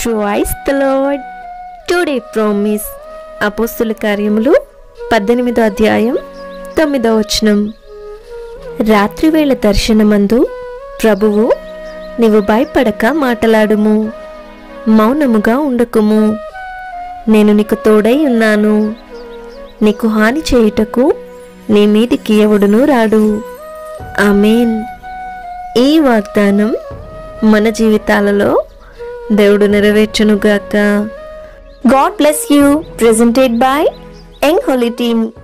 price the lord today promise అపోస్తుల కార్యములు పద్దెనిమిదో అధ్యాయం తొమ్మిదో వచనం రాత్రివేళ దర్శనమందు ప్రభువు నీవు భయపడక మాటలాడుము మౌనముగా ఉండకుము నేను నీకు తోడై ఉన్నాను నీకు హాని చేయుటకు నీ మీదికి ఎవడునూ రాడు ఆమెన్ ఈ వాగ్దానం మన జీవితాలలో దేవుడు నెరవేర్చునుగాక God bless you presented by young holy team